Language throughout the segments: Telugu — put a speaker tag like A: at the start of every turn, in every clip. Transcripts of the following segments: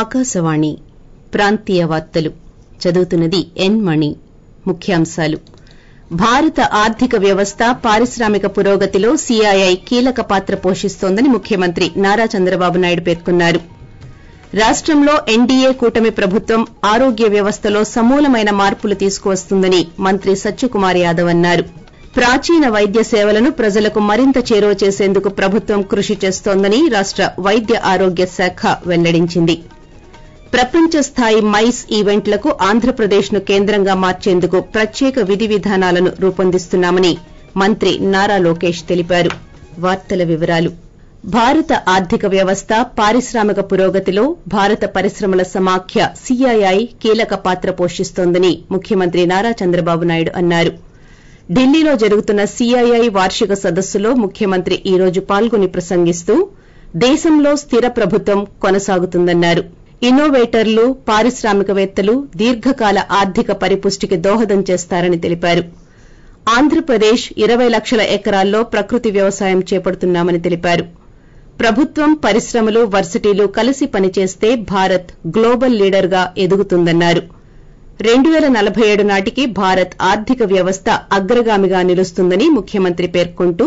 A: ఆకాశవాణి ప్రాంతీయ వార్తలు చదువుతున్నది ఎన్ మణి ముఖ్యాంశాలు భారత ఆర్థిక వ్యవస్థ పారిశ్రామిక పురోగతిలో సీఐఐ కీలక పాత్ర పోషిస్తోందని ముఖ్యమంత్రి నారా చంద్రబాబు నాయుడు పేర్కొన్నారు రాష్టంలో ఎన్డీఏ కూటమి ప్రభుత్వం ఆరోగ్య వ్యవస్థలో సమూలమైన మార్పులు తీసుకువస్తుందని మంత్రి సత్యకుమార్ యాదవ్ అన్నారు ప్రాచీన వైద్య సేవలను ప్రజలకు మరింత చేరువ చేసేందుకు ప్రభుత్వం కృషి చేస్తోందని రాష్ట వైద్య ఆరోగ్య శాఖ వెల్లడించింది ప్రపంచ స్థాయి మైస్ ఈవెంట్లకు ఆంధ్రప్రదేశ్ను కేంద్రంగా మార్చేందుకు ప్రత్యేక విధి విధానాలను రూపొందిస్తున్నామని మంత్రి నారా లోకేష్ తెలిపారు వార్తల వివరాలు భారత ఆర్థిక వ్యవస్థ పారిశ్రామిక పురోగతిలో భారత పరిశ్రమల సమాఖ్య సీఐఐ కీలక పాత్ర పోషిస్తోందని ముఖ్యమంత్రి నారా చంద్రబాబు నాయుడు అన్నారు ఢిల్లీలో జరుగుతున్న సీఐఐ వార్షిక సదస్సులో ముఖ్యమంత్రి ఈ రోజు పాల్గొని ప్రసంగిస్తూ దేశంలో స్థిర ప్రభుత్వం కొనసాగుతుందన్నారు ఇన్నోవేటర్లు పారిశ్రామికవేత్తలు దీర్ఘకాల ఆర్థిక పరిపుష్టికి దోహదం చేస్తారని తెలిపారు ఆంధ్రప్రదేశ్ ఇరవై లక్షల ఎకరాల్లో ప్రకృతి వ్యవసాయం చేపడుతున్నామని తెలిపారు ప్రభుత్వం పరిశ్రమలు వర్సిటీలు కలిసి పనిచేస్తే భారత్ గ్లోబల్ లీడర్గా ఎదుగుతుందన్నారు రెండు పేల నలభై ఏడు నాటికి భారత్ ఆర్థిక వ్యవస్థ అగ్రగామిగా నిలుస్తుందని ముఖ్యమంత్రి పేర్కొంటూ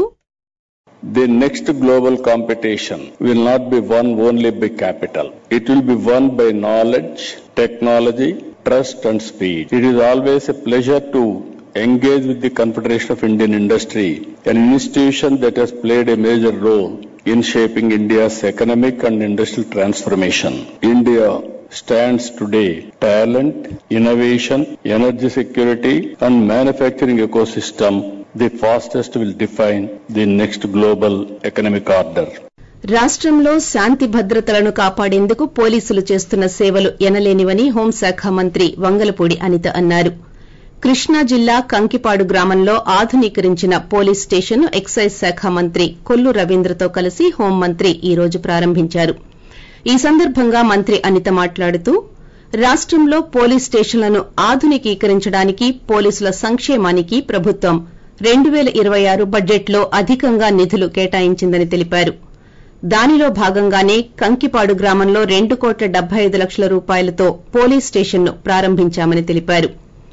B: The next global competition will not be won only by capital. It will be won by knowledge, technology, trust and speed. It is always a pleasure to engage with the Confederation of Indian Industry, an institution that has played a major role in shaping India's economic and industrial transformation. India stands today talent, innovation, energy security and manufacturing ecosystem the fastest will define the next global economic order.
A: రాష్టంలో శాంతి భద్రతలను కాపాడేందుకు పోలీసులు చేస్తున్న సేవలు ఎనలేనివని హోంశాఖ మంత్రి వంగలపూడి అనిత అన్నారు కృష్ణా జిల్లా కంకిపాడు గ్రామంలో ఆధునీకరించిన పోలీస్ స్టేషన్ను ఎక్సైజ్ శాఖ మంత్రి కొల్లు రవీంద్రతో కలిసి హోంమంత్రి ఈ రోజు ప్రారంభించారు ఈ సందర్భంగా మంత్రి అనిత మాట్లాడుతూ రాష్టంలో పోలీస్ స్టేషన్లను ఆధునికీకరించడానికి పోలీసుల సంక్షేమానికి ప్రభుత్వం రెండు పేల ఇరవై ఆరు బడ్జెట్లో అధికంగా నిధులు కేటాయించిందని తెలిపారు దానిలో భాగంగానే కంకిపాడు గ్రామంలో రెండు కోట్ల డెబ్బై ఐదు లక్షల రూపాయలతో పోలీస్ స్టేషన్ను ప్రారంభించామని తెలిపారు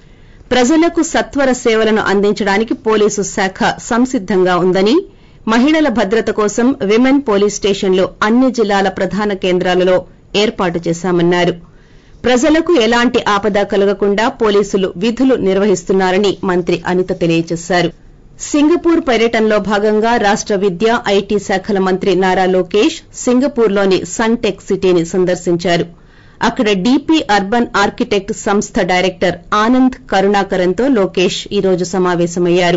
A: ప్రజలకు సత్వర సేవలను అందించడానికి పోలీసు శాఖ సంసిద్దంగా ఉందని మహిళల భద్రత కోసం విమెన్ పోలీస్ స్టేషన్లు అన్ని జిల్లాల ప్రధాన కేంద్రాలలో ఏర్పాటు చేశామన్నారు ప్రజలకు ఎలాంటి ఆపద కలగకుండా పోలీసులు విధులు నిర్వహిస్తున్నారని మంత్రి అనిత తెలియజేశారు సింగపూర్ పర్యటనలో భాగంగా రాష్ట విద్య ఐటీ శాఖల మంత్రి నారా లోకేష్ సింగపూర్లోని సన్ టెక్ సిటీని సందర్శించారు అక్కడ డీపీ అర్బన్ ఆర్కిటెక్ట్ సంస్థ డైరెక్టర్ ఆనంద్ కరుణాకరన్తో లోకేష్ ఈ రోజు సమావేశమయ్యారు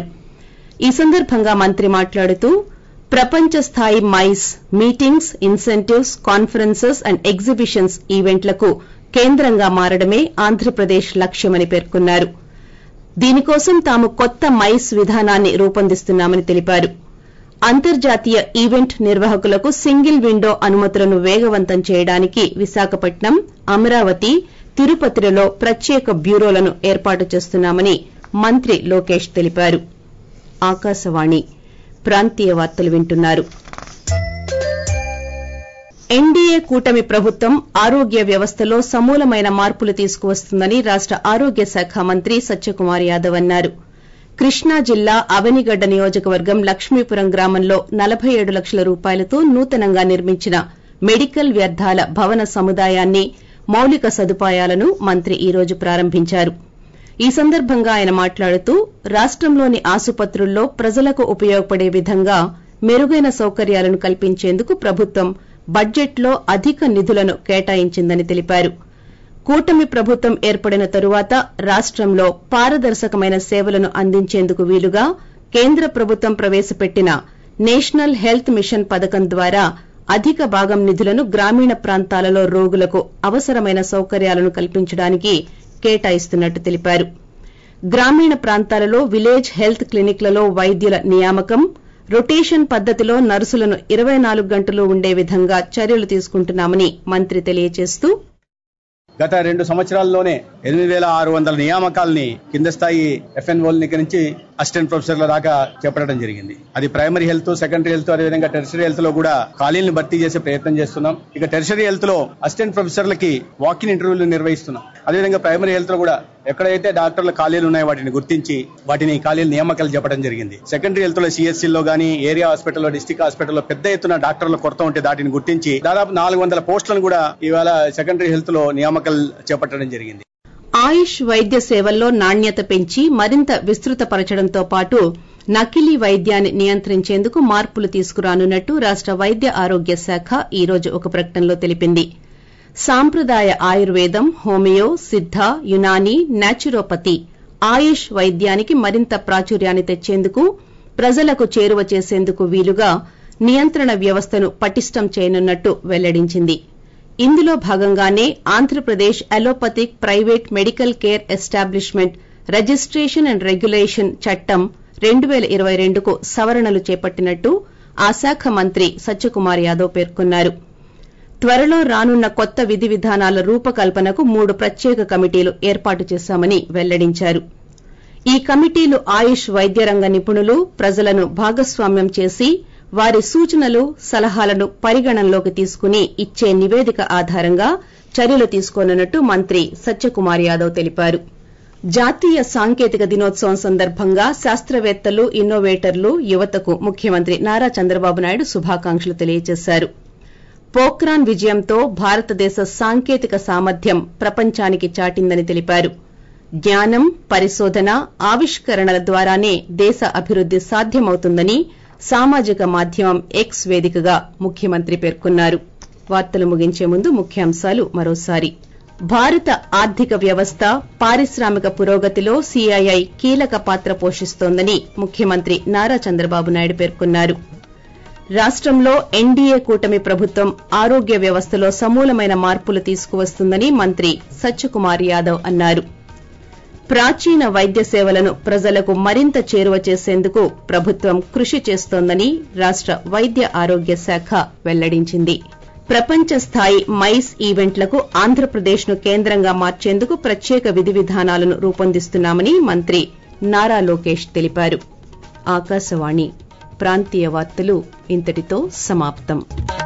A: ఈ సందర్భంగా మంత్రి మాట్లాడుతూ ప్రపంచ స్థాయి MICE meetings incentives conferences and exhibitions ఈవెంట్లకు కేంద్రంగా మారడమే ఆంధ్రప్రదేశ్ లక్ష్యమని పేర్కొన్నారు దీనికోసం తాము కొత్త మైస్ విధానాన్ని రూపొందిస్తున్నామని తెలిపారు అంతర్జాతీయ ఈవెంట్ నిర్వాహకులకు సింగిల్ విండో అనుమతులను వేగవంతం చేయడానికి విశాఖపట్నం అమరావతి తిరుపతిలలో ప్రత్యేక బ్యూరోలను ఏర్పాటు చేస్తున్నామని మంత్రి లోకేష్ తెలిపారు ఆకాశవాణి ప్రాంతీయ వార్తలు వింటున్నారు ఎన్డీఏ కూటమి ప్రభుత్వం ఆరోగ్య వ్యవస్థలో సమూలమైన మార్పులు తీసుకువస్తుందని రాష్ట ఆరోగ్య శాఖ మంత్రి సత్యకుమార్ యాదవ్ అన్నారు కృష్ణా జిల్లా అవనిగడ్డ నియోజకవర్గం లక్ష్మీపురం గ్రామంలో నలభై ఏడు లక్షల రూపాయలతో నూతనంగా నిర్మించిన మెడికల్ వ్యర్థాల భవన సముదాయాన్ని మౌలిక సదుపాయాలను మంత్రి ఈ రోజు ప్రారంభించారు ఈ సందర్భంగా ఆయన మాట్లాడుతూ రాష్టంలోని ఆసుపత్రుల్లో ప్రజలకు ఉపయోగపడే విధంగా మెరుగైన సౌకర్యాలను కల్పించేందుకు ప్రభుత్వం బడ్జెట్లో అధిక నిధులను కేటాయించిందని తెలిపారు కూటమి ప్రభుత్వం ఏర్పడిన తరువాత రాష్టంలో పారదర్శకమైన సేవలను అందించేందుకు వీలుగా కేంద్ర ప్రభుత్వం ప్రవేశపెట్టిన నేషనల్ హెల్త్ మిషన్ పథకం ద్వారా అధిక భాగం నిధులను గ్రామీణ ప్రాంతాలలో రోగులకు అవసరమైన సౌకర్యాలను కల్పించడానికి కేటాయిస్తున్నట్టు తెలిపారు గ్రామీణ ప్రాంతాలలో విలేజ్ హెల్త్ క్లినిక్లలో వైద్యుల నియామకం రొటేషన్ పద్దతిలో నర్సులను ఇరవై నాలుగు గంటలు ఉండే విధంగా చర్యలు తీసుకుంటున్నామని మంత్రి తెలియజేస్తూ
C: గత రెండు సంవత్సరాల్లోనే ఎనిమిది వేల ఆరు వందల నియామకాలని కింద స్థాయి ఎఫ్ఎన్ఓల దగ్గర నుంచి అసిస్టెంట్ ప్రొఫెసర్ల దాకా చెప్పడం జరిగింది అది ప్రైమరీ హెల్త్ సెకండరీ హెల్త్ అదేవిధంగా టెరిషరీ హెల్త్ లో కూడా ఖాళీలను భర్తీ చేసే ప్రయత్నం చేస్తున్నాం ఇక టెరిషరీ హెల్త్ లో అసిస్టెంట్ ప్రొఫెసర్లకి వాకిన్ ఇంటర్వ్యూలు నిర్వహిస్తున్నాం అదేవిధంగా ప్రైమరీ హెల్త్ లో కూడా ఎక్కడైతే డాక్టర్ల ఖాళీలు ఉన్నాయో వాటిని గుర్తించి వాటిని ఖాళీలు నియామకాలు చెప్పడం జరిగింది సెకండరీ హెల్త్ లో సిఎస్సి లో గానీ ఏరియా హాస్పిటల్లో డిస్టిక్ హాస్పిటల్లో పెద్ద ఎత్తున డాక్టర్ల కొరత ఉంటే దాటిని గుర్తించి దాదాపు నాలుగు వందల పోస్టులను కూడా ఇవాళ సెకండరీ హెల్త్ లో నియామకాలు చేపట్టడం జరిగింది
A: ఆయుష్ వైద్య సేవల్లో నాణ్యత పెంచి మరింత విస్తృతపరచడంతో పాటు నకిలీ వైద్యాన్ని నియంత్రించేందుకు మార్పులు తీసుకురానున్నట్టు రాష్ట వైద్య ఆరోగ్య శాఖ ఈ రోజు ఒక ప్రకటనలో తెలిపింది సాంప్రదాయ ఆయుర్వేదం హోమియో సిద్ధ యునాని నాచురోపతి ఆయుష్ వైద్యానికి మరింత ప్రాచుర్యాన్ని తెచ్చేందుకు ప్రజలకు చేరువ చేసేందుకు వీలుగా నియంత్రణ వ్యవస్థను పటిష్టం చేయనున్నట్టు వెల్లడించింది ఇందులో భాగంగానే Andhra Pradesh allopathic private medical care establishment registration and regulation చట్టం రెండు పేల ఇరవై రెండుకు సవరణలు చేపట్టినట్టు ఆ శాఖ మంత్రి సత్యకుమార్ యాదవ్ పేర్కొన్నారు త్వరలో రానున్న కొత్త విధి విధానాల రూపకల్పనకు మూడు ప్రత్యేక కమిటీలు ఏర్పాటు చేశామని వెల్లడించారు ఈ కమిటీలు ఆయుష్ వైద్య రంగ నిపుణులు ప్రజలను భాగస్వామ్యం చేసి వారి సూచనలు సలహాలను పరిగణనలోకి తీసుకుని ఇచ్చే నివేదిక ఆధారంగా చర్యలు తీసుకోనున్నట్టు మంత్రి సత్యకుమార్ యాదవ్ తెలిపారు జాతీయ సాంకేతిక దినోత్సవం సందర్భంగా శాస్త్రవేత్తలు ఇన్నోవేటర్లు యువతకు ముఖ్యమంత్రి నారా చంద్రబాబు నాయుడు శుభాకాంక్షలు తెలియజేశారు పోఖ్రాన్ విజయంతో భారతదేశ సాంకేతిక సామర్థ్యం ప్రపంచానికి చాటిందని తెలిపారు జ్ఞానం పరిశోధన ఆవిష్కరణల ద్వారానే దేశ అభివృద్ది సాధ్యమవుతుందని సామాజిక మాధ్యమం ఎక్స్ వేదికగా ముఖ్యమంత్రి పేర్కొన్నారు వార్తలు ముగించే ముందు ముఖ్యాంశాలు మరోసారి భారత ఆర్థిక వ్యవస్థ పారిశ్రామిక పురోగతిలో సీఐఐ కీలక పాత్ర పోషిస్తోందని ముఖ్యమంత్రి నారా చంద్రబాబు నాయుడు పేర్కొన్నారు రాష్టంలో ఎన్డీఏ కూటమి ప్రభుత్వం ఆరోగ్య వ్యవస్థలో సమూలమైన మార్పులు తీసుకువస్తుందని మంత్రి సత్యకుమార్ యాదవ్ అన్నారు ప్రాచీన వైద్య సేవలను ప్రజలకు మరింత చేరువ చేసేందుకు ప్రభుత్వం కృషి చేస్తోందని రాష్ట వైద్య ఆరోగ్య శాఖ వెల్లడించింది ప్రపంచ స్థాయి మైస్ ఈవెంట్లకు ఆంధ్రప్రదేశ్ను కేంద్రంగా మార్చేందుకు ప్రత్యేక విధి విధానాలను రూపొందిస్తున్నామని మంత్రి నారా లోకేష్ తెలిపారు ఆకాశవాణి ప్రాంతీయ వార్తలు ఇంతటితో సమాప్తం